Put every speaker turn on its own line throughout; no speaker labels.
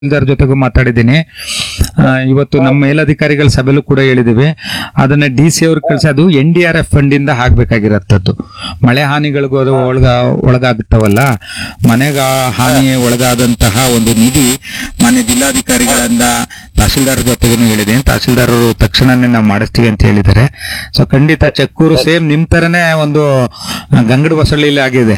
ತಹಸೀಲ್ದಾರ್ ಜೊತೆಗೂ ಮಾತಾಡಿದ್ದೀನಿ ಆ, ಇವತ್ತು ನಮ್ಮ ಮೇಲಧಿಕಾರಿಗಳ ಸಭೆಲೂ ಕೂಡ ಹೇಳಿದಿವಿ ಅದನ್ನ ಡಿ ಸಿ ಅವ್ರಿಗೆ ಕಳಿಸಿ ಅದು N D R F fund ಇಂದ ಆಗ್ಬೇಕಾಗಿರತ್ತದ್ದು ಮಳೆ ಹಾನಿಗಳಿಗೂ ಅದು ಒಳಗ ಒಳಗಾಗುತ್ತವಲ್ಲ ಮನೆಗ ಹಾನಿ ಒಳಗಾದಂತಹ ಒಂದು ನಿಧಿ ಮಾನ್ಯ ಜಿಲ್ಲಾಧಿಕಾರಿಗಳಿಂದ ತಹಸೀಲ್ದಾರ್ ಜೊತೆಗೂ ಹೇಳಿದ್ದೀನಿ ತಹಸೀಲ್ದಾರ್ ಅವರು ತಕ್ಷಣನೇ ನಾವು ಮಾಡಿಸ್ತೀವಿ ಅಂತ ಹೇಳಿದ್ದಾರೆ ಸೊ ಖಂಡಿತ ಚಕ್ಕೂರು ಸೇಮ್ ನಿಮ್ ತರನೇ ಒಂದು ಗಂಗಡ ಬಸಳ್ಳಿಲಿ ಆಗಿದೆ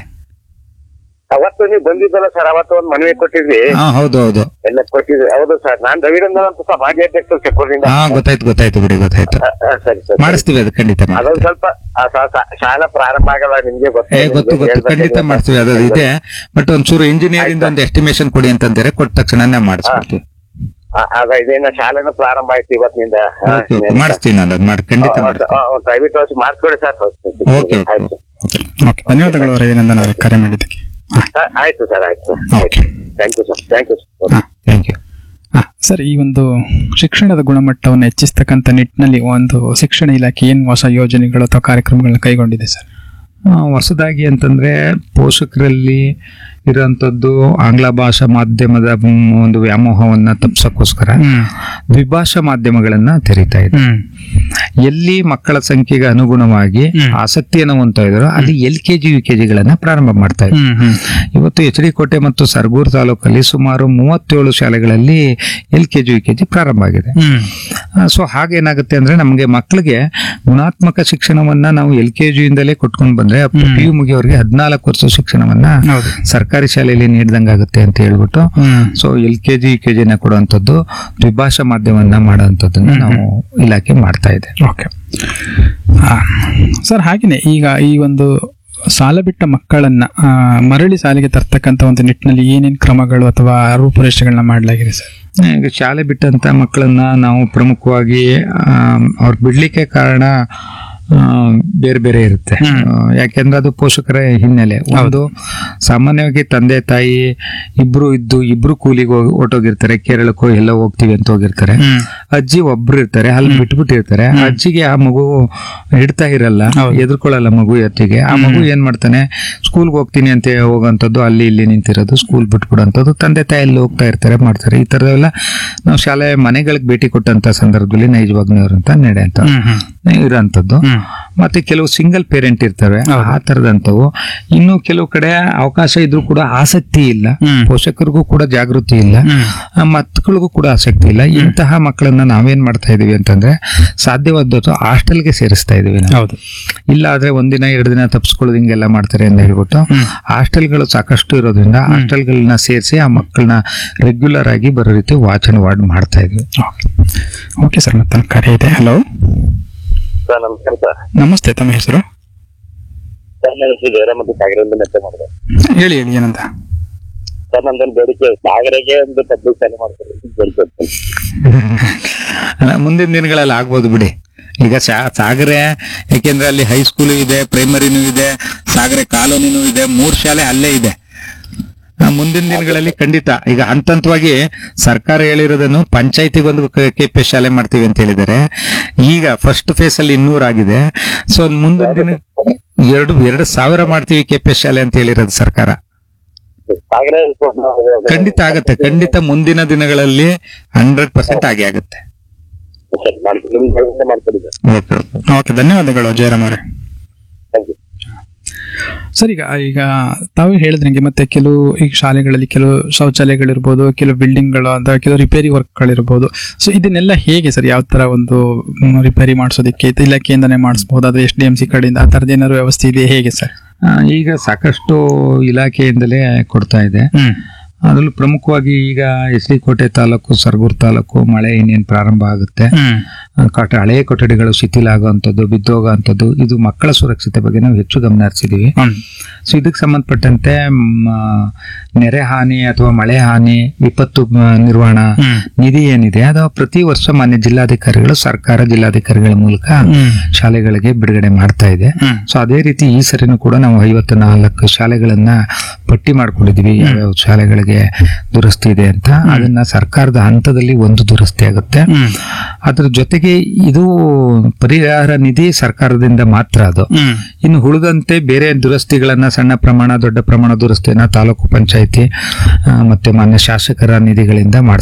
ಅವತ್ತು ನೀವು ಬಂದಿದ್ದಲ್ಲ ಸರ್ ಅವತ್ತು ಒಂದು ಮನವಿ ಕೊಟ್ಟಿದ್ವಿ
ಹಾ ಹೌದು ಹೌದು
ಎಲ್ಲ ಕೊಟ್ಟಿದ್ವಿ ಹೌದು ಸರ್ ನಾನ್ ರವಿರಂದನ್ ಅಂತ ಸರ್ ಮಾಜಿ ಅಧ್ಯಕ್ಷರು ಚೆಕ್ಕೂರಿನಿಂದ
ಹಾ ಗೊತ್ತಾಯ್ತು ಗೊತ್ತಾಯ್ತು ಬಿಡಿ ಗೊತ್ತಾಯ್ತು
ಆ, ಆ, ಸರಿ ಸರ್
ಮಾಡಿಸ್ತೀವಿ ಅದು ಖಂಡಿತ
ಅದೊಂದು
ಮಾಡಿಸ್ತೀವಿ.
ಸ್ವಲ್ಪ ಆ, ಸ- ಸ- ಶಾಲಾ ಪ್ರಾರಂಭ ಆಗಲ್ಲ ನಿಮ್ಗೆ ಗೊತ್ತು
ಏ ಗೊತ್ತು ಗೊತ್ತು ಖಂಡಿತ ಮಾಡ್ತೀವಿ ಅದು ಇದೆ ಬಟ್ ಒಂಚೂರು ಇಂಜಿನಿಯರ್ ಇಂದ ಒಂದು ಎಸ್ಟಿಮೇಶನ್ ಕೊಡಿ ಅಂತಂದ್ರೆ ಕೊಟ್ಟ ತಕ್ಷಣನೇ ಮಾಡಿಸ್ಬಿಡ್ತೀವಿ
ಅದ ಇದೇನ ಶಾಲೆನೂ ಪ್ರಾರಂಭ ಆಯ್ತು ಇವತ್ತಿನಿಂದ ಆ,
ಓಕೆ ಓಕೆ ಮಾಡಿಸ್ತೀನಿ ನಾನು ಅದು ಮಾಡಿ ಖಂಡಿತ ಮಾಡ್ತೀನಿ
ಪ್ರೈವೇಟ್ ಹೌಸ್ ಮಾಡ್ಕೊಡಿ ಸರ್
ಓಕೆ ಓಕೆ
ಆಯ್ತು
ಓಕೆ ಧನ್ಯವಾದಗಳು ರವಿನಂದನ್ ಅವರೇ ಕರೆ ಮಾಡಿದ್ದಕ್ಕೆ
ಆ, ಆಯ್ತು ಸರ್ ಆಯ್ತು
okay
thank you sir thank you sir
thank you
ಹಾ, ಸರ್ ಈ ಒಂದು ಶಿಕ್ಷಣದ ಗುಣಮಟ್ಟವನ್ನು ಹೆಚ್ಚಿಸ್ತಕ್ಕಂಥ ನಿಟ್ಟಿನಲ್ಲಿ ಒಂದು ಶಿಕ್ಷಣ ಇಲಾಖೆ ಏನು ಹೊಸ ಯೋಜನೆಗಳು ಅಥವಾ ಕಾರ್ಯಕ್ರಮಗಳನ್ನ ಕೈಗೊಂಡಿದೆ ಸರ್
ಆ, ಹೊಸದಾಗಿ ಅಂತಂದ್ರೆ ಪೋಷಕರಲ್ಲಿ ಇರುವಂತದ್ದು ಆಂಗ್ಲ ಭಾಷಾ ಮಾಧ್ಯಮದ ಮ್, ಒಂದು ವ್ಯಾಮೋಹವನ್ನ ತಪ್ಪಿಸಕ್ಕೋಸ್ಕರ ದ್ವಿಭಾಷಾ ಮಾಧ್ಯಮಗಳನ್ನ ತೆರೀತಾ ಇದೆ
ಹ್ಮ್
ಎಲ್ಲಿ ಮಕ್ಕಳ ಸಂಖ್ಯೆಗೆ ಅನುಗುಣವಾಗಿ
ಹ್ಮ್.
ಆಸಕ್ತಿಯನ್ನು ಹೊಂದ್ತಾ ಇದ್ರು ಅಲ್ಲಿ L K G U K ಜಿಗಳನ್ನ ಪ್ರಾರಂಭ ಮಾಡ್ತಾ ಇದ್ರು
ಹ್ಮ್ ಹ್ಮ್
ಇವತ್ತು ಎಚ್ ಡಿ ಕೋಟೆ ಮತ್ತು ಸರ್ಗೂರು ತಾಲೂಕಲ್ಲಿ ಸುಮಾರು ಮೂವತ್ತೇಳು ಶಾಲೆಗಳಲ್ಲಿ L K G U K G ಪ್ರಾರಂಭ ಆಗಿದೆ
ಹ್ಮ್
ಸೊ ಹಾಗೇನಾಗುತ್ತೆ ಅಂದ್ರೆ ನಮಗೆ ಮಕ್ಕಳಿಗೆ ಗುಣಾತ್ಮಕ ಶಿಕ್ಷಣವನ್ನ ನಾವು ಎಲ್ ಕೆ ಜಿ ಇಂದಲೇ ಕೊಟ್ಕೊಂಡು ಬಂದ್ರೆ
ಹ್ಮ್.
ಪಿ ಯು ಮುಗಿಯೋರಿಗೆ ಹದಿನಾಲ್ಕು ವರ್ಷ ಶಿಕ್ಷಣವನ್ನ
ಹೌದು
ಸರ್ಕಾರಿ ಶಾಲೆಯಲ್ಲಿ ನೀಡ್ದಂಗಾಗುತ್ತೆ ಅಂತ ಹೇಳ್ಬಿಟ್ಟು
ಹ್ಮ್
so L K G U K ಜಿನ ಕೊಡುವಂಥದ್ದು ದ್ವಿಭಾಷಾ ಮಾಧ್ಯಮವನ್ನ ಮಾಡುವಂಥದ್ದನ್ನ ನಾವು ಇಲಾಖೆ ಮಾಡ್ತಾ ಇದೆ
ಓಕೆ ಆ, ಸರ್ ಹಾಗೆಯೇ ಈಗ ಈ ಒಂದು ಸಾಲ ಬಿಟ್ಟ ಮಕ್ಕಳನ್ನ ಆ, ಮರಳಿ ಸಾಲಿಗೆ ತರ್ತಕ್ಕಂಥ ಒಂದು ನಿಟ್ಟಿನಲ್ಲಿ ಏನೇನು ಕ್ರಮಗಳು ಅಥವಾ ರೂಪುರೇಷೆಗಳನ್ನ ಮಾಡಲಾಗಿದೆ ಸರ್
ಈಗ ಶಾಲೆ ಬಿಟ್ಟಂತ ಮಕ್ಕಳನ್ನ ನಾವು ಪ್ರಮುಖವಾಗಿ ಅವ್ರು ಬಿಡ್ಲಿಕ್ಕೆ ಕಾರಣ ಆ, ಬೇರೆ ಬೇರೆ ಇರುತ್ತೆ
ಹ್ಮ್.
ಆ, ಯಾಕೆಂದ್ರೆ ಅದು ಪೋಷಕರ ಹಿನ್ನೆಲೆ ಒಂದು ಸಾಮಾನ್ಯವಾಗಿ ತಂದೆ ತಾಯಿ ಇಬ್ರು ಇದ್ದು ಇಬ್ರು ಕೂಲಿಗೆ ಹೋಗಿ ಹೊರ್ಟೋಗಿರ್ತಾರೆ ಕೇರಳಕ್ಕೋ ಎಲ್ಲೋ ಹೋಗ್ತೀವಿ ಅಂತ ಹೋಗಿರ್ತಾರೆ
ಹ್ಮ್
ಅಜ್ಜಿ ಒಬ್ರು ಇರ್ತಾರೆ ಅಲ್ಲಿ ಬಿಟ್ಬಿಟ್ಟಿರ್ತಾರೆ ಅಜ್ಜಿಗೆ ಆ ಮಗು ಇಡ್ತಾ ಇರಲ್ಲ
ಹೌದು.
ಎದುರ್ಕೊಳ್ಳಲ್ಲ ಮಗು ಎತ್ತಿಗೆ ಆ ಮಗು ಏನ್ ಮಾಡ್ತಾನೆ ಸ್ಕೂಲ್ಗೆ ಹೋಗ್ತೀನಿ ಅಂತ ಹೋಗೋಂಥದ್ದು ಅಲ್ಲಿ ಇಲ್ಲಿ ನಿಂತಿರೋದು ಸ್ಕೂಲ್ ಬಿಟ್ಬಿಡೋಂಥದ್ದು ತಂದೆ ತಾಯಿ ಅಲ್ಲಿ ಹೋಗ್ತಾ ಇರ್ತಾರೆ ಮಾಡ್ತಾರೆ ಈ ತರದೆಲ್ಲ ನಾವು ಶಾಲೆ ಮನೆಗಳಿಗೆ ಭೇಟಿ ಕೊಟ್ಟಂತ ಸಂದರ್ಭದಲ್ಲಿ ನೈಜವಾಗ್ನವ್ರು ಅಂತ ನಡೆಯಂತ
ಹ್ಮ್ ಹ್ಮ್
ಇರೋಂಥದ್ದು
ಹ್ಮ್
ಮತ್ತೆ ಕೆಲವು ಸಿಂಗಲ್ ಪೇರೆಂಟ್ ಇರ್ತವೆ
ಹೌದು.
ಆ ತರದಂತವು ಇನ್ನು ಕೆಲವು ಕಡೆ ಅವಕಾಶ ಇದ್ರೂ ಕೂಡ ಆಸಕ್ತಿ ಇಲ್ಲ
ಹ್ಮ್.
ಪೋಷಕರಿಗೂ ಕೂಡ ಜಾಗೃತಿ ಇಲ್ಲ
ಹ್ಮ್
ಆ ಮಕ್ಕಳಿಗೂ ಕೂಡ ಆಸಕ್ತಿ ಇಲ್ಲ ಇಂತಹ ಮಕ್ಕಳನ್ನ ನಾವೇನ್ ಮಾಡ್ತಾ ಇದೀವಿ ಅಂತಂದ್ರೆ ಸಾಧ್ಯವಾದದ್ದು ಹಾಸ್ಟೆಲ್ಗೆ ಸೇರಿಸ್ತಾ ಇದೀವಿ ನಾವು
ಹೌದು
ಇಲ್ಲ ಆದ್ರೆ ಒಂದಿನ ಎರಡು ದಿನ ತಪ್ಪಿಸ್ಕೊಳ್ಳೋದು ಹಿಂಗೆಲ್ಲ ಮಾಡ್ತಾರೆ ಅಂತ ಹೇಳ್ಬಿಟ್ಟು
ಹ್ಮ್.
ಹಾಸ್ಟೆಲ್ಗಳು ಸಾಕಷ್ಟು ಇರೋದ್ರಿಂದ ಹಾಸ್ಟೆಲ್ಗಳನ್ನ ಸೇರಿಸಿ ಆ ಮಕ್ಕಳನ್ನ ರೆಗ್ಯುಲರ್ ಆಗಿ ಬರೋ ರೀತಿ ವಾಚನ ವಾರ್ಡ್ ಮಾಡ್ತಾ ಇದ್ವಿ
ಓಕೆ ಓಕೆ ಸರ್ ಮತ್ತೊಂದು ಕರೆ ಇದೆ ಹಲೋ
ಸರ್ ನಮಸ್ಕಾರ ಸರ್
ನಮಸ್ತೆ ತಮ್ಮ ಹೆಸರು
ಸರ್ ನನ್ನ ಹೆಸರು ಜಯರಾಮ್ ಅಂತ ಸಾಗರದಿಂದ ಮೆತ್ತೆ ಮಾಡಿದೆ
ಹೇಳಿ ಹೇಳಿ ಏನಂತ
ಸರ್ ನಮ್ದೊಂದು ಬೇಡಿಕೆ ಸಾಗರಗೆ ಒಂದು ಪಬ್ಲಿಕ್ ಶಾಲೆ ಮಾಡ್ತಾರೆ ಬೇಡಿಕೆ ಇತ್ತು.
ಅಲ್ಲ, ಮುಂದಿನ ದಿನಗಳಲ್ಲಿ ಆಗ್ಬೋದು ಬಿಡಿ ಈಗ ಸಾ- ಸಾಗರೆ ಯಾಕೆಂದ್ರೆ ಅಲ್ಲಿ ಹೈಸ್ಕೂಲು ಇದೆ ಪ್ರೈಮರಿನೂ ಇದೆ ಸಾಗರೆ ಕಾಲೋನಿನೂ ಇದೆ ಮೂರ್ ಶಾಲೆ ಅಲ್ಲೇ ಇದೆ ಆ, ಮುಂದಿನ ದಿನಗಳಲ್ಲಿ ಖಂಡಿತ ಈಗ ಹಂತ ಹಂತವಾಗಿ ಸರ್ಕಾರ ಹೇಳಿರೋದನ್ನು ಪಂಚಾಯತಿಗೊಂದು ಕೆ ಪಿ ಶಾಲೆ ಮಾಡ್ತೀವಿ ಅಂತ ಹೇಳಿದ್ದಾರೆ ಈಗ ಫಸ್ಟ್ ಫೇಸ್ ಅಲ್ಲಿ ಇನ್ನೂರು ಆಗಿದೆ ಸೊ ಮುಂದಿನ ದಿನ ಎರಡು ಎರಡು ಸಾವಿರ ಮಾಡ್ತೀವಿ ಕೆ ಪಿ ಶಾಲೆ ಅಂತ ಹೇಳಿರೋದು ಸರ್ಕಾರ
ಸಾಗರ
ಖಂಡಿತ ಆಗತ್ತೆ ಖಂಡಿತ ಮುಂದಿನ ದಿನಗಳಲ್ಲಿ ಹಂಡ್ರೆಡ್ ಪರ್ಸೆಂಟ್ ಆಗೇ ಆಗುತ್ತೆ
ಸರ್ ಮಾಡ್ತೀನಿ ನಿಮ್ಗೆ ವ್ಯವಸ್ಥೆ ಮಾಡ್ಕೊಡಿ ಸರ್
ಓಕೆ
ಓಕೆ ಧನ್ಯವಾದಗಳು ಜಯರಾಮ್ ಅವರೇ
ಥ್ಯಾಂಕ್ ಯು
ಸರ್ ಈಗ ಈಗ ತಾವೇ ಹೇಳಿದ್ರಂಗೆ ಮತ್ತೆ ಕೆಲವು ಈಗ ಶಾಲೆಗಳಲ್ಲಿ ಕೆಲವು ಶೌಚಾಲಯಗಳಿರ್ಬೋದು ಕೆಲವು ಬಿಲ್ಡಿಂಗ್ಗಳು ಅಥವಾ ಕೆಲವು ರಿಪೇರಿ ವರ್ಕ್ಗಳಿರ್ಬೋದು ಸೊ ಇದನ್ನೆಲ್ಲ ಹೇಗೆ ಸರ್ ಯಾವ ತರ ಒಂದು ಮ್, ರಿಪೇರಿ ಮಾಡಿಸೋದಕ್ಕೆ ಇಲಾಖೆಯಿಂದನೇ ಮಾಡಿಸ್ಬೋದು ಅದು ಎಸ್ ಡಿ ಎಂ ಸಿ ಕಡೆಯಿಂದ ಆ ಥರದ್ದು ಏನಾದ್ರು ವ್ಯವಸ್ಥೆ ಇದೆ ಹೇಗೆ ಸರ್
ಆ, ಈಗ ಸಾಕಷ್ಟು ಇಲಾಖೆಯಿಂದಲೇ ಕೊಡ್ತಾ ಇದೆ
ಹ್ಮ್
ಅದರಲ್ಲೂ ಪ್ರಮುಖವಾಗಿ ಈಗ ಎಸ್ ಡಿ ಕೋಟೆ ತಾಲೂಕು ಸರ್ಗೂರು ತಾಲೂಕು ಮಳೆ ಇನ್ನೇನು ಪ್ರಾರಂಭ ಆಗುತ್ತೆ
ಹ್ಮ್
ಆ, ಕಟ ಹಳೆಯ ಕೊಠಡಿಗಳು ಶಿಥಿಲ ಆಗುವಂಥದ್ದು ಬಿದ್ದೋಗುವಂಥದ್ದು ಇದು ಮಕ್ಕಳ ಸುರಕ್ಷತೆ ಬಗ್ಗೆ ನಾವು ಹೆಚ್ಚು ಗಮನ ಹರಿಸಿದೀವಿ
ಹ್ಮ್
ಸೊ ಇದಕ್ಕೆ ಸಂಬಂಧಪಟ್ಟಂತೆ ಮ್, ಆ, ನೆರೆ ಹಾನಿ ಅಥವಾ ಮಳೆ ಹಾನಿ ವಿಪತ್ತು ಮ, ನಿರ್ವಹಣಾ
ಹ್ಮ್
ನಿಧಿ ಏನಿದೆ ಅದು ಪ್ರತಿ ವರ್ಷ ಮಾನ್ಯ ಜಿಲ್ಲಾಧಿಕಾರಿಗಳು ಸರ್ಕಾರ ಜಿಲ್ಲಾಧಿಕಾರಿಗಳ ಮೂಲಕ
ಹ್ಮ್
ಶಾಲೆಗಳಿಗೆ ಬಿಡುಗಡೆ ಮಾಡ್ತಾ ಇದೆ
ಹ್ಮ್
ಸೊ ಅದೇ ರೀತಿ ಈ ಸರಿನೂ ಕೂಡ ನಾವು ಐವತ್ತ ನಾಲ್ಕು ಶಾಲೆಗಳನ್ನ ಪಟ್ಟಿ ಮಾಡ್ಕೊಂಡಿದೀವಿ ಯಾವ್ಯಾವ ಶಾಲೆಗಳಿಗೆ ದುರಸ್ತಿ ಇದೆ ಅಂತ ಅದನ್ನ ಸರ್ಕಾರದ ಹಂತದಲ್ಲಿ ಒಂದು ದುರಸ್ತಿ ಆಗುತ್ತೆ
ಹ್ಮ್
ಅದ್ರ ಜೊತೆಗೆ ಇದು ಪರಿಹಾರ ನಿಧಿ ಸರ್ಕಾರದಿಂದ ಮಾತ್ರ ಅದು
ಹ್ಮ್
ಇನ್ನು ಉಳಿದಂತೆ ಬೇರೆ ದುರಸ್ತಿಗಳನ್ನ ಸಣ್ಣ ಪ್ರಮಾಣ ದೊಡ್ಡ ಪ್ರಮಾಣ ದುರಸ್ತಿಯನ್ನ ತಾಲೂಕು ಪಂಚಾಯಿತಿ ಮತ್ತೆ ಮಾನ್ಯ ಶಾಸಕರ ನಿಧಿಗಳಿಂದ